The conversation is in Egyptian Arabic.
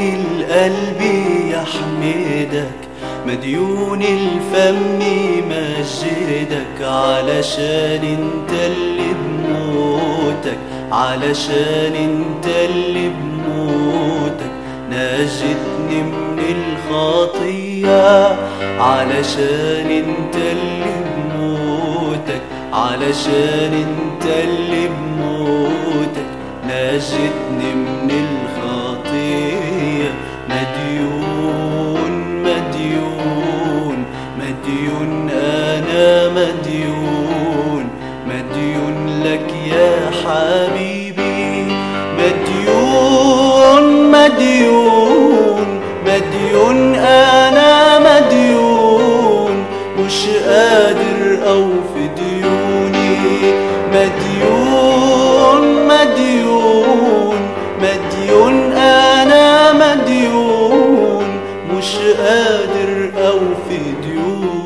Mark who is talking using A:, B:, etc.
A: القلب يحمدك مديون الفم مجدك علشان انت اللي بموتك علشان انت اللي بموتك نجتني من الخطية علشان انت اللي بموتك علشان انت اللي بموتك نجتني من الخطية مديون مديون مديون أنا مديون مديون لك يا حبيبي مديون مديون مديون أنا مديون مش قادر أوفي ديوني مديون مديون مديون أنا مديون مش قادر أوفي ديوني